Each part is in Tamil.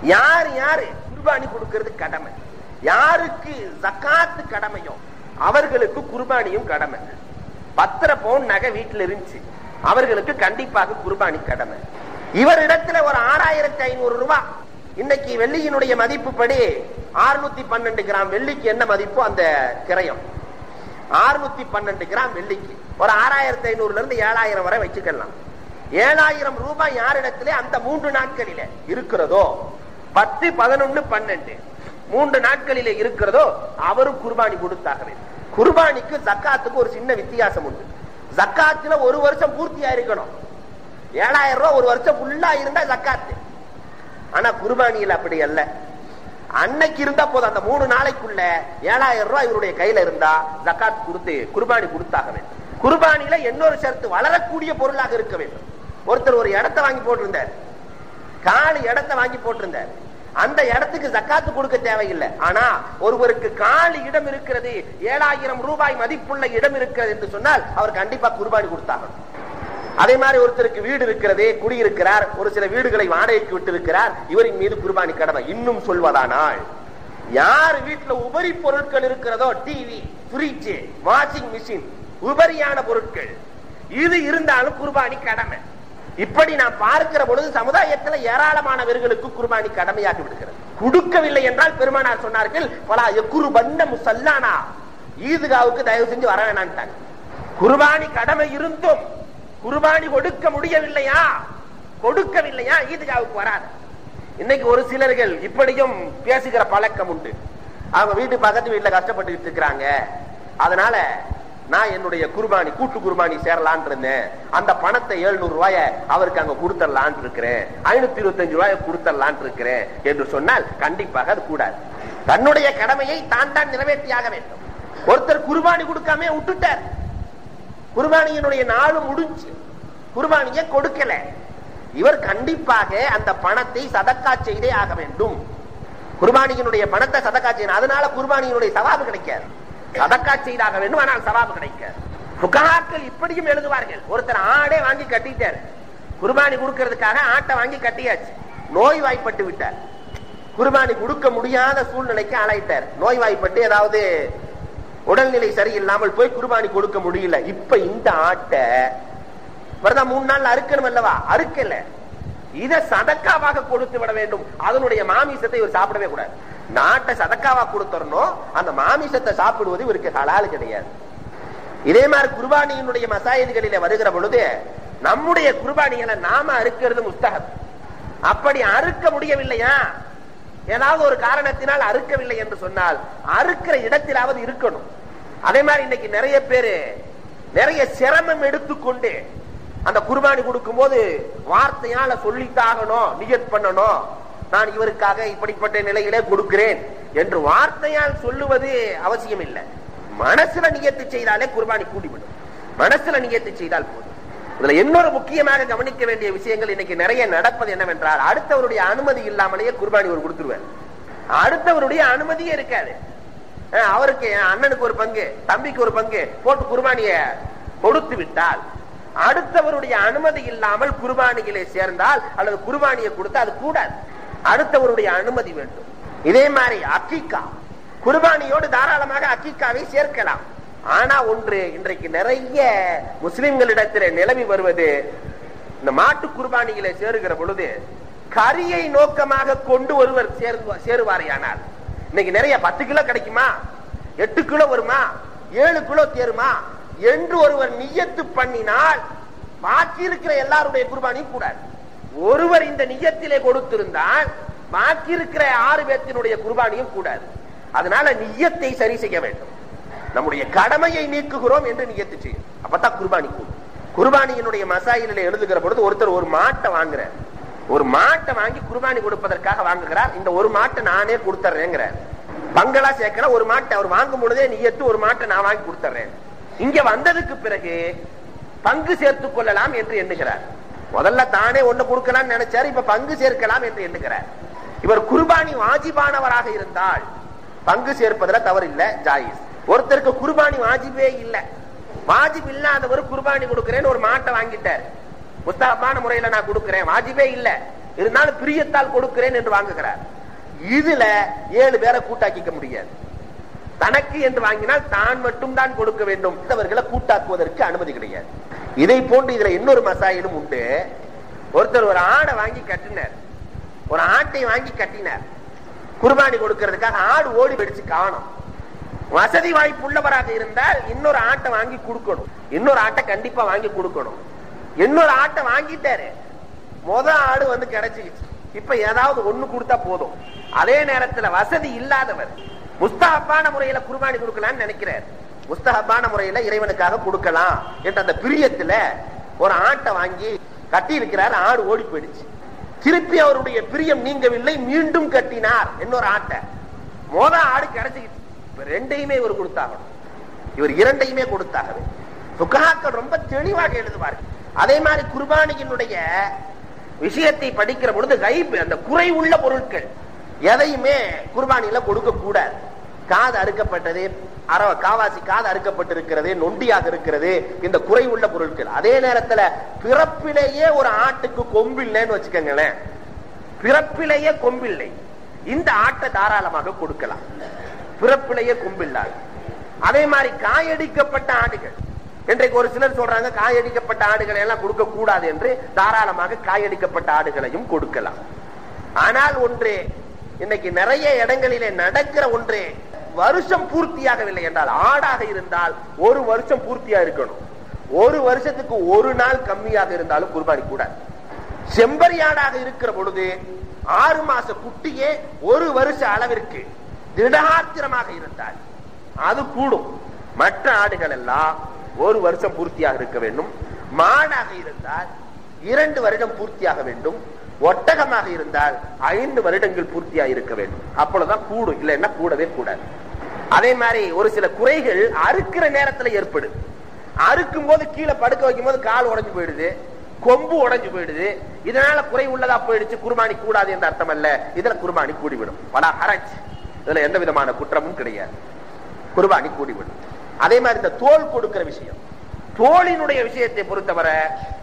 யார் யாரு குர்பானி கொடுக்கிறது கடமை யாருக்கு ஜக்காத்து கடமையோ அவர்களுக்கு குர்பானியும் கடமை பத்திர பவுன் நகை வீட்டுல இருந்துச்சு அவர்களுக்கு கண்டிப்பாக குர்பானி கடமை இவரிடத்துல ஒரு ஆறாயிரத்தி ஐநூறு ரூபாய் இன்னைக்கு வெள்ளியினுடைய மதிப்புப்படி ஆறுநூத்தி பன்னெண்டு கிராம் வெள்ளிக்கு என்ன மதிப்போ அந்த கிரயம் ஆறுநூத்தி பன்னெண்டு கிராம் வெள்ளிக்கு ஒரு ஆறாயிரத்தி ஐநூறுல இருந்து ஏழாயிரம் வரை வச்சுக்கலாம் ஏழாயிரம் ரூபாய் யாரிடத்திலே அந்த மூன்று நாட்களில இருக்கிறதோ பத்து பதினொன்னு பன்னெண்டு மூன்று நாட்களிலே இருக்கிறதோ அவரும் குர்பானி கொடுத்தாக வேண்டும் குர்பானிக்கு ஜக்காத்துக்கு ஒரு சின்ன வித்தியாசம் உண்டு ஜக்காத்துல ஒரு வருஷம் பூர்த்தியா இருக்கணும் ஏழாயிரம் ரூபாய் ஒரு வருஷம் ஃபுல்லா இருந்தா ஜக்காத்து ஆனா குர்பானியில் அப்படி அல்ல அன்னைக்கு இருந்தா போதும் அந்த மூணு நாளைக்குள்ள ஏழாயிரம் ரூபாய் இவருடைய கையில இருந்தா ஜக்காத் கொடுத்து குர்பானி கொடுத்தாக வேண்டும் குர்பானியில இன்னொரு ஷரத்து வளரக்கூடிய பொருளாக இருக்க வேண்டும் ஒருத்தர் ஒரு இடத்தை வாங்கி போட்டிருந்தார் காலி இடத்தை வாங்கி போட்டிருந்தார் அந்த இடத்துக்கு ஜக்காத்து கொடுக்க தேவையில்லை ஆனா ஒருவருக்கு காலி இடம் இருக்கிறது ஏழாயிரம் ரூபாய் மதிப்புள்ள இடம் இருக்கிறது என்று சொன்னால் அவர் கண்டிப்பா குர்பானி கொடுத்தாகணும் அதே மாதிரி ஒருத்தருக்கு வீடு இருக்கிறது குடியிருக்கிறார் ஒரு சில வீடுகளை வாடகைக்கு விட்டு இருக்கிறார் இவரின் மீது குர்பானி கடமை இன்னும் சொல்வதானால் யார் வீட்டுல உபரி பொருட்கள் இருக்கிறதோ டிவி ஃப்ரிட்ஜ் வாஷிங் மிஷின் உபரியான பொருட்கள் இது இருந்தாலும் குர்பானி கடமை இப்படி நான் பார்க்கிற பொழுது சமுதாயத்தில் ஏராளமானவர்களுக்கு குர்பானி கடமையாகி விடுகிறது கொடுக்கவில்லை என்றால் பெருமானார் சொன்னார்கள் பலா எக்குரு பண்ண முசல்லானா ஈதுகாவுக்கு தயவு செஞ்சு வர வேணான்ட்டாங்க குர்பானி கடமை இருந்தும் குர்பானி கொடுக்க முடியவில்லையா கொடுக்கவில்லையா ஈதுகாவுக்கு வராது இன்னைக்கு ஒரு சிலர்கள் இப்படியும் பேசுகிற பழக்கம் உண்டு அவங்க வீட்டு பக்கத்து வீட்டுல கஷ்டப்பட்டு இருக்கிறாங்க அதனால நான் என்னுடைய குர்பானி கூட்டு குர்பானி சேரலான் இருந்தேன் அந்த பணத்தை எழுநூறு ரூபாய அவருக்கு அங்க கொடுத்தரலான் இருக்கிறேன் ஐநூத்தி இருபத்தஞ்சு ரூபாய கொடுத்தரலான் இருக்கிறேன் என்று சொன்னால் கண்டிப்பாக அது கூடாது தன்னுடைய கடமையை தான் தான் நிறைவேற்றியாக வேண்டும் ஒருத்தர் குர்பானி கொடுக்காம விட்டுட்டார் குர்பானியினுடைய நாள் முடிஞ்சு குர்பானியை கொடுக்கல இவர் கண்டிப்பாக அந்த பணத்தை சதக்கா செய்தே ஆக வேண்டும் குர்பானியினுடைய பணத்தை சதக்கா செய்யணும் அதனால குர்பானியினுடைய சவாபு கிடைக்காது சதக்கா செய்தாக வேண்டும் ஆனால் சவாபு கிடைக்காது புகாக்கள் இப்படியும் எழுதுவார்கள் ஒருத்தர் ஆடே வாங்கி கட்டிட்டார் குர்பானி கொடுக்கிறதுக்காக ஆட்டை வாங்கி கட்டியாச்சு நோய் வாய்ப்பட்டு விட்டார் குர்பானி கொடுக்க முடியாத சூழ்நிலைக்கு ஆளாயிட்டார் நோய் வாய்ப்பட்டு ஏதாவது உடல்நிலை சரியில்லாமல் போய் குர்பானி கொடுக்க முடியல இப்ப இந்த ஆட்டை வரதா மூணு நாள் அறுக்கணும் அல்லவா அறுக்கல இத சதக்காவாக கொடுத்து விட வேண்டும் அதனுடைய மாமிசத்தை இவர் சாப்பிடவே கூடாது நாட்டை சதக்காவா கொடுத்துறணும் அந்த மாமிசத்தை சாப்பிடுவது இவருக்கு ஹலால் கிடையாது இதே மாதிரி குர்பானியினுடைய மசாயதுகளில வருகிற பொழுது நம்முடைய குர்பானிகளை நாம அறுக்கிறது முஸ்தகம் அப்படி அறுக்க முடியவில்லையா ஏதாவது ஒரு காரணத்தினால் அறுக்கவில்லை என்று சொன்னால் அறுக்கிற இடத்திலாவது இருக்கணும் அதே மாதிரி இன்னைக்கு நிறைய பேரு நிறைய சிரமம் எடுத்துக்கொண்டு அந்த குர்பானி கொடுக்கும் போது வார்த்தையால சொல்லித்தாகணும் நியத் பண்ணணும் நான் இவருக்காக இப்படிப்பட்ட நிலையிலே கொடுக்கிறேன் என்று வார்த்தையால் சொல்லுவது அவசியம் இல்லை மனசுல நியத்து செய்தாலே குர்பானி கூடிவிடும் மனசுல நியத்து செய்தால் போதும் இதுல இன்னொரு முக்கியமாக கவனிக்க வேண்டிய விஷயங்கள் இன்னைக்கு நிறைய நடப்பது என்னவென்றால் அடுத்தவருடைய அனுமதி இல்லாமலேயே குர்பானி ஒரு கொடுத்துருவார் அடுத்தவருடைய அனுமதியே இருக்காது அஹ் அவருக்கு என் அண்ணனுக்கு ஒரு பங்கு தம்பிக்கு ஒரு பங்கு போட்டு குர்பானிய கொடுத்து விட்டால் அடுத்தவருடைய அனுமதி இல்லாமல் குர்பானிகளை சேர்ந்தால் அல்லது குர்பானியை கொடுத்து அது கூடாது அடுத்தவருடைய அனுமதி வேண்டும் இதே மாதிரி அக்கிக்கா குர்பானியோடு தாராளமாக அக்கிக்காவை சேர்க்கலாம் ஆனா ஒன்று இன்றைக்கு நிறைய முஸ்லிம்களிடத்தில் நிலவி வருவது இந்த மாட்டு குர்பானிகளை சேருகிற பொழுது கரியை நோக்கமாக கொண்டு ஒருவர் சேருவாரையானால் இன்னைக்கு நிறைய பத்து கிலோ கிடைக்குமா எட்டு கிலோ வருமா ஏழு கிலோ தேருமா என்று ஒருவர் நியத்து பண்ணினால் பாக்கி இருக்கிற எல்லாருடைய குர்பானியும் கூடாது ஒருவர் இந்த நியத்திலே கொடுத்திருந்தால் பாக்கி இருக்கிற ஆறு பேர்த்தினுடைய குர்பானியும் கூடாது அதனால நியத்தை சரி செய்ய வேண்டும் நம்முடைய கடமையை நீக்குகிறோம் என்று நியத்து செய்யும் அப்பதான் குர்பானி கூடும் குர்பானியினுடைய மசாயில எழுதுகிற பொழுது ஒருத்தர் ஒரு மாட்டை வாங்குறார் ஒரு மாட்டை வாங்கி குர்பானி கொடுப்பதற்காக வாங்குகிறார் இந்த ஒரு மாட்டை நானே கொடுத்துறேங்கிறார் பங்களா சேர்க்கிற ஒரு மாட்டை அவர் வாங்கும் பொழுதே நியத்து ஒரு மாட்டை நான் வாங்கி கொடுத்துறேன் இங்க வந்ததுக்கு பிறகு பங்கு சேர்த்துக் கொள்ளலாம் என்று எண்ணுகிறார் முதல்ல தானே ஒண்ணு கொடுக்கலாம் நினைச்சாரு இப்ப பங்கு சேர்க்கலாம் என்று எண்ணுகிறார் இவர் குர்பானி வாஜிபானவராக இருந்தால் பங்கு சேர்ப்பதுல தவறு இல்ல ஜாயிஸ் ஒருத்தருக்கு குர்பானி வாஜிபே இல்ல வாஜிப் இல்லாதவர் குர்பானி கொடுக்கிறேன்னு ஒரு மாட்டை வாங்கிட்டார் முஸ்தகமான முறையில நான் கொடுக்கிறேன் வாஜிபே இல்ல இருந்தாலும் பிரியத்தால் கொடுக்கிறேன் என்று வாங்குகிறார் இதுல ஏழு பேரை கூட்டாக்கிக்க முடியாது தனக்கு என்று வாங்கினால் தான் மட்டும் தான் கொடுக்க வேண்டும் மற்றவர்களை கூட்டாக்குவதற்கு அனுமதி கிடையாது இதை போன்று இதுல இன்னொரு மசாயிலும் உண்டு ஒருத்தர் ஒரு ஆடை வாங்கி கட்டினார் ஒரு ஆட்டை வாங்கி கட்டினார் குர்பானி கொடுக்கிறதுக்காக ஆடு ஓடி வெடிச்சு காணும் வசதி வாய்ப்பு உள்ளவராக இருந்தால் இன்னொரு ஆட்டை வாங்கி கொடுக்கணும் இன்னொரு ஆட்டை கண்டிப்பா வாங்கி கொடுக்கணும் இன்னொரு ஆட்டை வாங்கிட்டாரு முத ஆடு வந்து கிடைச்சிருச்சு இப்ப ஏதாவது ஒண்ணு கொடுத்தா போதும் அதே நேரத்துல வசதி இல்லாதவர் முஸ்தகப்பான முறையில குர்பானி கொடுக்கலாம்னு நினைக்கிறார் முஸ்தகப்பான முறையில இறைவனுக்காக கொடுக்கலாம் என்ற அந்த பிரியத்துல ஒரு ஆட்டை வாங்கி கட்டி இருக்கிறார் ஆடு ஓடி போயிடுச்சு திருப்பி அவருடைய பிரியம் நீங்கவில்லை மீண்டும் கட்டினார் இன்னொரு ஆட்டை மோத ஆடு கிடைச்சிக்கிச்சு இப்ப ரெண்டையுமே இவர் கொடுத்தாகணும் இவர் இரண்டையுமே கொடுத்தாகவே சுகாக்கள் ரொம்ப தெளிவாக எழுதுவார்கள் அதே மாதிரி குர்பானியினுடைய விஷயத்தை படிக்கிற பொழுது கைப் அந்த குறை உள்ள பொருட்கள் எதையுமே குர்பானியில கொடுக்க கூடாது காது அறுக்கப்பட்டது அரவ காவாசி காது அறுக்கப்பட்டிருக்கிறது நொண்டியாக இருக்கிறது இந்த குறை உள்ள பொருட்கள் அதே நேரத்துல பிறப்பிலேயே ஒரு ஆட்டுக்கு கொம்பு இல்லைன்னு வச்சுக்கோங்களேன் பிறப்பிலேயே கொம்பில்லை இந்த ஆட்டை தாராளமாக கொடுக்கலாம் பிறப்பிலேயே கொம்பில்லாது அதே மாதிரி காயடிக்கப்பட்ட ஆடுகள் இன்றைக்கு ஒரு சிலர் சொல்றாங்க காயடிக்கப்பட்ட ஆடுகளை எல்லாம் கொடுக்க கூடாது என்று தாராளமாக காயடிக்கப்பட்ட ஆடுகளையும் கொடுக்கலாம் ஆனால் ஒன்று இன்னைக்கு நிறைய இடங்களிலே நடக்கிற ஒன்று வருஷம் பூர்த்தியாகவில்லை என்றால் ஆடாக இருந்தால் ஒரு வருஷம் பூர்த்தியா இருக்கணும் ஒரு வருஷத்துக்கு ஒரு நாள் கம்மியாக இருந்தாலும் குர்பானி கூடாது செம்பரியாடாக இருக்கிற பொழுது ஆறு மாச குட்டியே ஒரு வருஷ அளவிற்கு திடாத்திரமாக இருந்தால் அது கூடும் மற்ற ஆடுகள் எல்லாம் ஒரு வருஷம் பூர்த்தியாக இருக்க வேண்டும் மாடாக இருந்தால் இரண்டு வருடம் பூர்த்தியாக வேண்டும் ஒட்டகமாக இருந்தால் ஐந்து வருடங்கள் பூர்த்தியாக இருக்க வேண்டும் அப்பொழுதுதான் கூடும் இல்லைன்னா கூடவே கூடாது அதே மாதிரி ஒரு சில குறைகள் அறுக்கிற நேரத்துல ஏற்படுது அறுக்கும் போது கீழே படுக்க வைக்கும் போது கால் உடைஞ்சு போயிடுது கொம்பு உடைஞ்சு போயிடுது இதனால குறை உள்ளதா போயிடுச்சு குர்பானி கூடாது என்ற அர்த்தம் அல்ல இதுல குர்பானி கூடிவிடும் பல ஹரஜ் இதுல எந்த விதமான குற்றமும் கிடையாது குர்பானி கூடிவிடும் அதே மாதிரி இந்த தோல் கொடுக்கிற விஷயம் தோலினுடைய விஷயத்தை பொறுத்தவரை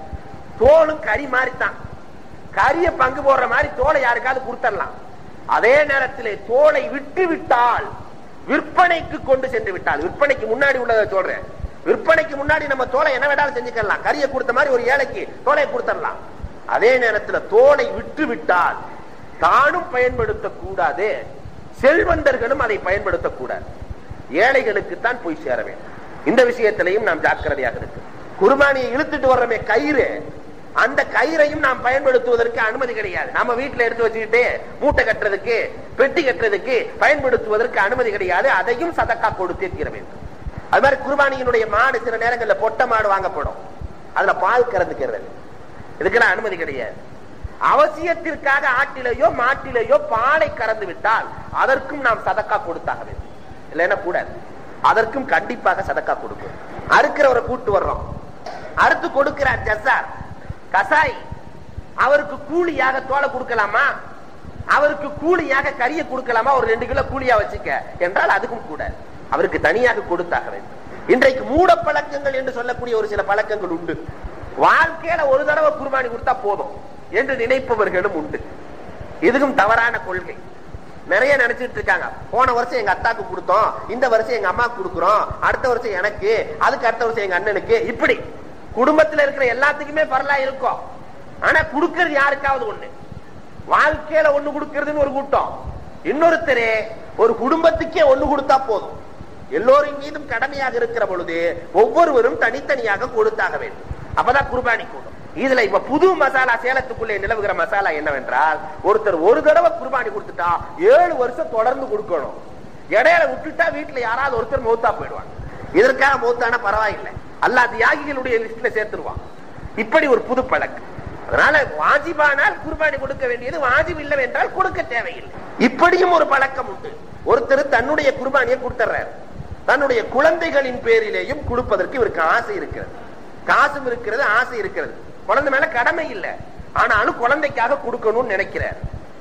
தோலும் கறி மாதிரித்தான் கரிய பங்கு போடுற மாதிரி தோலை யாருக்காவது கொடுத்துடலாம் அதே நேரத்திலே தோலை விட்டு விட்டால் விற்பனைக்கு கொண்டு சென்று விட்டால் விற்பனைக்கு முன்னாடி உள்ளதை சொல்றேன் விற்பனைக்கு முன்னாடி நம்ம தோலை என்ன வேணாலும் செஞ்சுக்கலாம் கறியை கொடுத்த மாதிரி ஒரு ஏழைக்கு தோலை கொடுத்துடலாம் அதே நேரத்துல தோலை விட்டு விட்டால் தானும் பயன்படுத்த கூடாது செல்வந்தர்களும் அதை பயன்படுத்த கூடாது ஏழைகளுக்கு தான் போய் சேர வேண்டும் இந்த விஷயத்திலையும் நாம் ஜாக்கிரதையாக இருக்கு குர்பானியை இழுத்துட்டு வர்றமே கயிறு அந்த கயிறையும் நாம் பயன்படுத்துவதற்கு அனுமதி கிடையாது நம்ம வீட்டுல எடுத்து வச்சுக்கிட்டு மூட்டை கட்டுறதுக்கு பெட்டி கட்டுறதுக்கு பயன்படுத்துவதற்கு அனுமதி கிடையாது அதையும் சதக்கா கொடுத்தே தீர வேண்டும் அது மாதிரி குர்பானியினுடைய மாடு சில நேரங்கள்ல பொட்டை மாடு வாங்கப்படும் அதுல பால் கறந்துக்கிறது இதுக்கெல்லாம் அனுமதி கிடையாது அவசியத்திற்காக ஆட்டிலேயோ மாட்டிலேயோ பாலை கறந்து விட்டால் அதற்கும் நாம் சதக்கா கொடுத்தாக வேண்டும் இல்லைன்னா கூடாது அதற்கும் கண்டிப்பாக சதக்கா கொடுக்கும் அறுக்கிறவரை கூட்டு வர்றோம் அறுத்து கொடுக்கிறார் ஜசார் கசாய் அவருக்கு கூலியாக தோலை கொடுக்கலாமா அவருக்கு கூலியாக கறியை கொடுக்கலாமா ஒரு ரெண்டு கிலோ கூலியா வச்சுக்க என்றால் அதுக்கும் கூட அவருக்கு தனியாக கொடுத்தாக வேண்டும் இன்றைக்கு மூட பழக்கங்கள் என்று சொல்லக்கூடிய ஒரு சில பழக்கங்கள் உண்டு வாழ்க்கையில ஒரு தடவை குர்பானி கொடுத்தா போதும் என்று நினைப்பவர்களும் உண்டு இதுக்கும் தவறான கொள்கை நிறைய நினைச்சிட்டு இருக்காங்க போன வருஷம் எங்க அத்தாக்கு கொடுத்தோம் இந்த வருஷம் எங்க அம்மாக்கு கொடுக்குறோம் அடுத்த வருஷம் எனக்கு அதுக்கு அடுத்த வருஷம் எங்க அண்ணனுக்கு இப்படி குடும்பத்துல இருக்கிற எல்லாத்துக்குமே பரலா இருக்கும் ஆனா கொடுக்கறது யாருக்காவது ஒண்ணு வாழ்க்கையில ஒண்ணு கொடுக்கறதுன்னு ஒரு கூட்டம் இன்னொருத்தரே ஒரு குடும்பத்துக்கே ஒண்ணு கொடுத்தா போதும் எல்லோரின் மீதும் கடமையாக இருக்கிற பொழுது ஒவ்வொருவரும் தனித்தனியாக கொடுத்தாக வேண்டும் அப்பதான் குர்பானி கூடும் இதுல இப்ப புது மசாலா சேலத்துக்குள்ளே நிலவுகிற மசாலா என்னவென்றால் ஒருத்தர் ஒரு தடவை குர்பானி கொடுத்துட்டா ஏழு வருஷம் தொடர்ந்து கொடுக்கணும் இடையில விட்டுட்டா வீட்டுல யாராவது ஒருத்தர் மௌத்தா போயிடுவாங்க இதற்காக மௌத்தான பரவாயில்லை அல்லா தியாகிகளுடைய லிஸ்ட்ல சேர்த்துருவான் இப்படி ஒரு புது பழக்கம் அதனால வாஜிபானால் குர்பானி கொடுக்க வேண்டியது வாஜிப் இல்லை என்றால் கொடுக்க தேவையில்லை இப்படியும் ஒரு பழக்கம் உண்டு ஒருத்தர் தன்னுடைய குர்பானியை கொடுத்துறாரு தன்னுடைய குழந்தைகளின் பேரிலேயும் கொடுப்பதற்கு இவருக்கு ஆசை இருக்கிறது காசும் இருக்கிறது ஆசை இருக்கிறது குழந்தை மேல கடமை இல்லை ஆனாலும் குழந்தைக்காக கொடுக்கணும்னு நினைக்கிறார்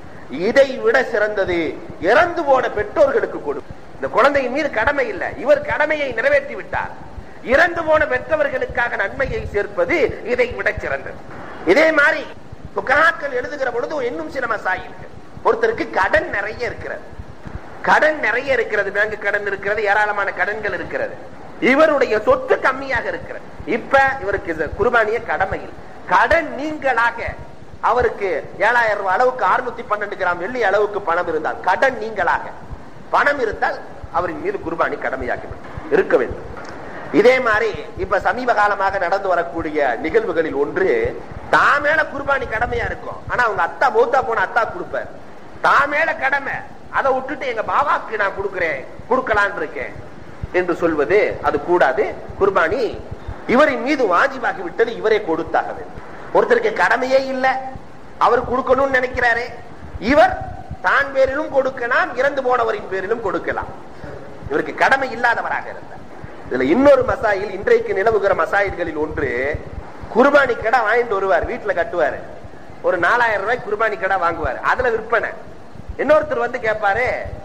இதை விட சிறந்தது இறந்து போன பெற்றோர்களுக்கு கொடு இந்த குழந்தையின் மீது கடமை இல்லை இவர் கடமையை நிறைவேற்றி விட்டார் இறந்து போன பெற்றவர்களுக்காக நன்மையை சேர்ப்பது இதை விட சிறந்தது இதே மாதிரி புகாக்கள் எழுதுகிற பொழுது இன்னும் சில மசாயில்கள் ஒருத்தருக்கு கடன் நிறைய இருக்கிறது கடன் நிறைய இருக்கிறது பேங்க் கடன் இருக்கிறது ஏராளமான கடன்கள் இருக்கிறது இவருடைய சொத்து கம்மியாக இருக்கிறது இப்ப இவருக்கு இந்த குர்பானிய கடமை இல்லை. கடன் நீங்களாக அவருக்கு ஏழாயிரம் ரூபாய் அளவுக்கு அறுநூத்தி பன்னெண்டு கிராம் வெள்ளி அளவுக்கு பணம் இருந்தால் கடன் நீங்களாக பணம் இருந்தால் அவரின் மீது குர்பானி கடமையாகி இருக்க வேண்டும் இதே மாதிரி இப்ப சமீப காலமாக நடந்து வரக்கூடிய நிகழ்வுகளில் ஒன்று தான் மேல குர்பானி கடமையா இருக்கும் ஆனா அவங்க அத்தா மூத்தா போன அத்தா கொடுப்பார் தான் மேல கடமை அதை விட்டுட்டு எங்க பாபாக்கு நான் கொடுக்கிறேன் கொடுக்கலான் இருக்கேன் என்று சொல்வது அது கூடாது குர்பானி இவரின் மீது வாஜிபாகி விட்டது இவரே கொடுத்தாக வேண்டும் ஒருத்தருக்கு கடமையே இல்ல அவர் கொடுக்கணும்னு நினைக்கிறாரே இவர் தான் பேரிலும் கொடுக்கலாம் இறந்து போனவரின் பேரிலும் கொடுக்கலாம் இவருக்கு கடமை இல்லாதவராக இருந்தார் இதுல இன்னொரு மசாயில் இன்றைக்கு நிலவுகிற மசாயில்களில் ஒன்று குர்பானி கடை வாங்கிட்டு வருவார் வீட்டுல கட்டுவாரு ஒரு நாலாயிரம் ரூபாய் குர்பானி கடை வாங்குவார் அதுல விற்பனை இன்னொருத்தர் வந்து கேட்பாரு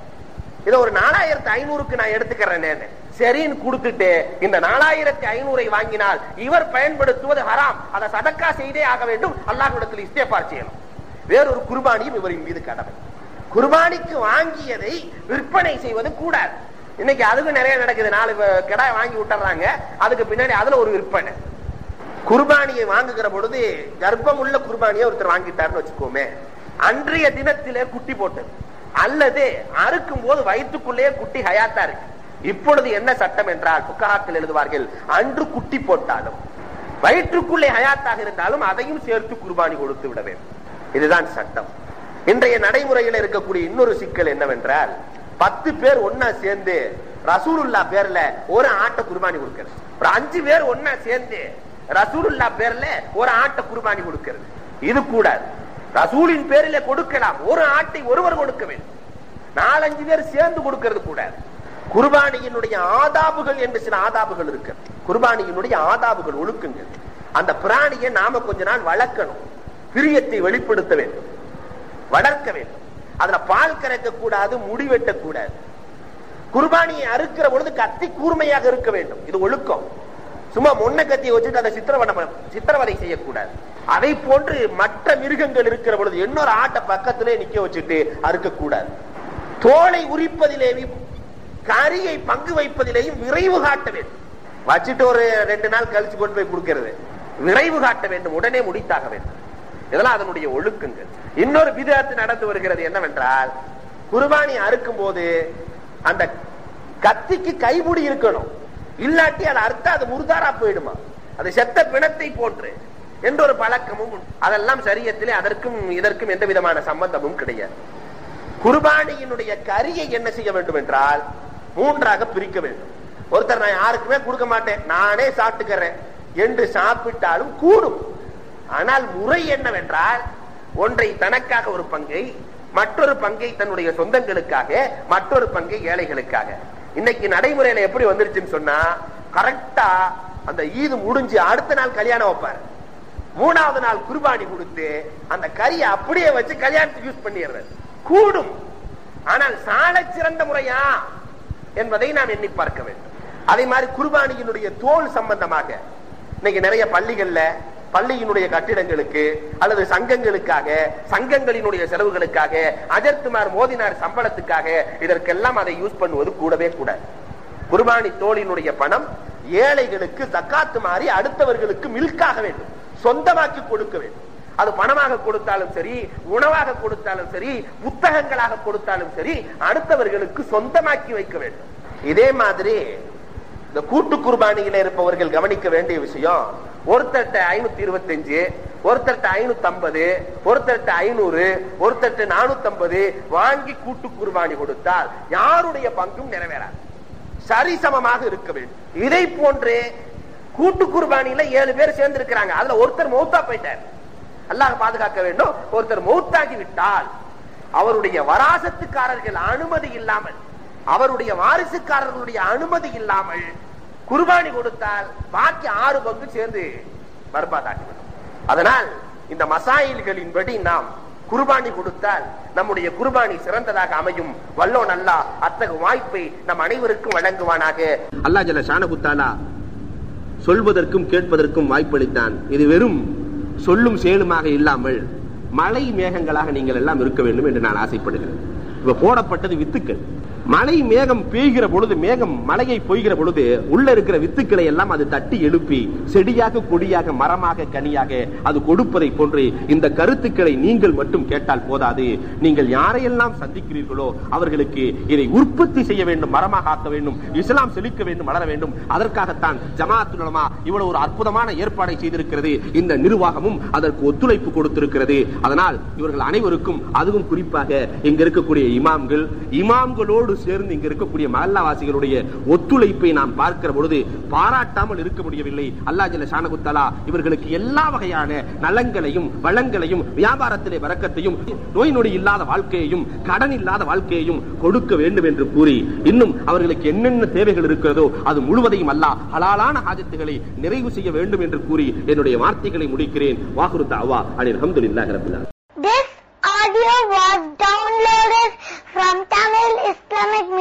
இதை ஒரு நாலாயிரத்தி ஐநூறுக்கு நான் எடுத்துக்கிறேன் சரின்னு கொடுத்துட்டு இந்த நாலாயிரத்தி ஐநூறை வாங்கினால் இவர் பயன்படுத்துவது ஹராம் அதை சதக்கா செய்தே ஆக வேண்டும் அல்லாஹ்விடத்தில் இஸ்தேபார் செய்யணும் வேறொரு குர்பானியும் இவரின் மீது கடமை குர்பானிக்கு வாங்கியதை விற்பனை செய்வது கூடாது இன்னைக்கு அதுக்கு நிறைய நடக்குது நாலு கிடாய் வாங்கி விட்டுறாங்க அதுக்கு பின்னாடி அதுல ஒரு விற்பனை குர்பானியை வாங்குகிற பொழுது கர்ப்பம் உள்ள குர்பானியை ஒருத்தர் வாங்கிட்டாருன்னு வச்சுக்கோமே அன்றைய தினத்திலே குட்டி போட்டது அல்லது அறுக்கும் போது வயிற்றுக்குள்ளேயே குட்டி ஹயாத்தா இருக்கு இப்பொழுது என்ன சட்டம் என்றால் புக்காக்கள் எழுதுவார்கள் அன்று குட்டி போட்டாலும் வயிற்றுக்குள்ளே ஹயாத்தாக இருந்தாலும் அதையும் சேர்த்து குர்பானி கொடுத்து விட வேண்டும் இதுதான் சட்டம் இன்றைய நடைமுறையில் இருக்கக்கூடிய இன்னொரு சிக்கல் என்னவென்றால் பத்து பேர் ஒன்னா சேர்ந்து ரசூலுல்லா பேர்ல ஒரு ஆட்டை குர்பானி கொடுக்கிறது ஒரு அஞ்சு பேர் ஒன்னா சேர்ந்து ரசூலுல்லா பேர்ல ஒரு ஆட்டை குர்பானி கொடுக்கிறது இது கூடாது ரசூலின் பேரில கொடுக்கலாம் ஒரு ஆட்டை ஒருவர் கொடுக்க வேண்டும் நாலஞ்சு பேர் சேர்ந்து கொடுக்கிறது கூடாது குர்பானியினுடைய ஆதாபுகள் என்று சில ஆதாபுகள் இருக்கு குர்பானியினுடைய ஆதாபுகள் ஒழுக்குங்கள் அந்த பிராணியை நாம கொஞ்ச நாள் வளர்க்கணும் பிரியத்தை வெளிப்படுத்த வேண்டும் வளர்க்க வேண்டும் அதுல பால் கறக்க கூடாது முடி வெட்டக்கூடாது குர்பானியை அறுக்கிற பொழுது கத்தி கூர்மையாக இருக்க வேண்டும் இது ஒழுக்கம் சும்மா முன்ன கத்தியை வச்சுட்டு அதை சித்திரவதை சித்திரவதை செய்யக்கூடாது அதை போன்று மற்ற மிருகங்கள் இருக்கிற பொழுது இன்னொரு ஆட்டை பக்கத்திலே நிக்க வச்சுட்டு அறுக்க கூடாது தோலை உரிப்பதிலேயும் கரியை பங்கு வைப்பதிலேயும் விரைவு காட்ட வேண்டும் வச்சுட்டு ஒரு ரெண்டு நாள் கழிச்சு கொண்டு போய் கொடுக்கிறது விரைவு காட்ட வேண்டும் உடனே முடித்தாக வேண்டும் இதெல்லாம் அதனுடைய ஒழுக்கங்கள் இன்னொரு விதத்து நடந்து வருகிறது என்னவென்றால் குர்பானி அறுக்கும் போது அந்த கத்திக்கு கைமுடி இருக்கணும் இல்லாட்டி அதை அறுத்தா அது முருதாரா போயிடுமா அது செத்த பிணத்தை போன்று என்ற ஒரு பழக்கமும் உண்டு. அதெல்லாம் சரியத்திலே அதற்கும் இதற்கும் எந்த விதமான சம்பந்தமும் கிடையாது குர்பானியினுடைய கரியை என்ன செய்ய வேண்டும் என்றால் மூன்றாக பிரிக்க வேண்டும் ஒருத்தர் நான் யாருக்குமே கொடுக்க மாட்டேன் நானே சாப்பிட்டுக்கிறேன் என்று சாப்பிட்டாலும் கூடும் ஆனால் முறை என்னவென்றால் ஒன்றை தனக்காக ஒரு பங்கை மற்றொரு பங்கை தன்னுடைய சொந்தங்களுக்காக மற்றொரு பங்கை ஏழைகளுக்காக இன்னைக்கு நடைமுறையில எப்படி வந்துருச்சுன்னு சொன்னா கரெக்டா அந்த ஈது முடிஞ்சு அடுத்த நாள் கல்யாணம் வைப்பாரு மூணாவது நாள் குர்பானி கொடுத்து அந்த கறியை அப்படியே வச்சு கல்யாணத்துக்கு யூஸ் பண்ணிடுறது கூடும் ஆனால் சால சிறந்த முறையா என்பதை நாம் எண்ணி பார்க்க வேண்டும் அதே மாதிரி குர்பானியினுடைய தோல் சம்பந்தமாக இன்னைக்கு நிறைய பள்ளிகள்ல பள்ளியினுடைய கட்டிடங்களுக்கு அல்லது சங்கங்களுக்காக சங்கங்களினுடைய செலவுகளுக்காக அஜர்த்துமார் மோதினார் சம்பளத்துக்காக இதற்கெல்லாம் அதை யூஸ் பண்ணுவது கூடவே கூடாது குர்பானி தோலினுடைய பணம் ஏழைகளுக்கு ஜக்காத்து மாறி அடுத்தவர்களுக்கு மில்காக வேண்டும் சொந்தமாக்கி கொடுக்க வேண்டும் அது பணமாக கொடுத்தாலும் சரி உணவாக கொடுத்தாலும் சரி புத்தகங்களாக கொடுத்தாலும் சரி அடுத்தவர்களுக்கு சொந்தமாக்கி வைக்க வேண்டும் இதே மாதிரி இந்த கூட்டு குர்பானியில இருப்பவர்கள் கவனிக்க வேண்டிய விஷயம் ஒருத்தர்ட்ட ஐநூத்தி இருபத்தி அஞ்சு ஒருத்தர்ட்ட ஐநூத்தி ஐம்பது ஒருத்தர்ட்ட ஐநூறு ஒருத்தர்ட்ட நானூத்தி ஐம்பது வாங்கி கூட்டு குர்பானி கொடுத்தால் யாருடைய பங்கும் நிறைவேறாது சரிசமமாக இருக்க வேண்டும் இதை போன்று கூட்டு குர்பானியில ஏழு பேர் சேர்ந்து இருக்கிறாங்க அதுல ஒருத்தர் மௌத்தா போயிட்டார் அல்லாஹ் பாதுகாக்க வேண்டும் ஒருத்தர் மௌத்தாகி விட்டால் அவருடைய வராசத்துக்காரர்கள் அனுமதி இல்லாமல் அவருடைய வாரிசுக்காரர்களுடைய அனுமதி இல்லாமல் குர்பானி கொடுத்தால் பாக்கி ஆறு பங்கு சேர்ந்து பர்பாதாக்கிவிடும் அதனால் இந்த மசாயில்களின்படி நாம் குர்பானி கொடுத்தால் நம்முடைய குர்பானி சிறந்ததாக அமையும் வல்லோன் அல்லா அத்தகு வாய்ப்பை நம் அனைவருக்கும் வழங்குவானாக அல்லா ஜல ஷானகுத்தாலா சொல்வதற்கும் கேட்பதற்கும் வாய்ப்பளித்தான் இது வெறும் சொல்லும் செயலுமாக இல்லாமல் மழை மேகங்களாக நீங்கள் எல்லாம் இருக்க வேண்டும் என்று நான் ஆசைப்படுகிறேன் இப்ப போடப்பட்டது வித்துக்கள் மழை மேகம் பெய்கிற பொழுது மேகம் மழையை பொய்கிற பொழுது உள்ள இருக்கிற வித்துக்களை எல்லாம் அது தட்டி எழுப்பி செடியாக கொடியாக மரமாக கனியாக அது கொடுப்பதை போன்று இந்த கருத்துக்களை நீங்கள் மட்டும் கேட்டால் போதாது நீங்கள் யாரையெல்லாம் சந்திக்கிறீர்களோ அவர்களுக்கு இதை உற்பத்தி செய்ய வேண்டும் மரமாக ஆக்க வேண்டும் இஸ்லாம் செழிக்க வேண்டும் வளர வேண்டும் அதற்காகத்தான் ஜமாத்துல் உலமா இவ்வளவு ஒரு அற்புதமான ஏற்பாடை செய்திருக்கிறது இந்த நிர்வாகமும் அதற்கு ஒத்துழைப்பு கொடுத்திருக்கிறது அதனால் இவர்கள் அனைவருக்கும் அதுவும் குறிப்பாக இங்க இருக்கக்கூடிய இமாம்கள் இமாம்களோடு சேர்ந்து இங்க இருக்கக்கூடிய மகல்லாவாசிகளுடைய ஒத்துழைப்பை நாம் பார்க்கிற பொழுது பாராட்டாமல் இருக்க முடியவில்லை அல்லாஹ் ஜல்ல ஷானகுத்தலா இவர்களுக்கு எல்லா வகையான நலங்களையும் வளங்களையும் வியாபாரத்திலே வரக்கத்தையும் நோய் நொடி இல்லாத வாழ்க்கையையும் கடன் இல்லாத வாழ்க்கையையும் கொடுக்க வேண்டும் என்று கூறி இன்னும் அவர்களுக்கு என்னென்ன தேவைகள் இருக்கிறதோ அது முழுவதையும் அல்லாஹ் ஹலாலான ஹாஜத்துகளை நிறைவு செய்ய வேண்டும் என்று கூறி என்னுடைய வார்த்தைகளை முடிக்கிறேன் வாகுரு தாவா அனில் அஹமதுல்லாஹி ரபில் This audio was downloaded from TamilIslamicMedia.com.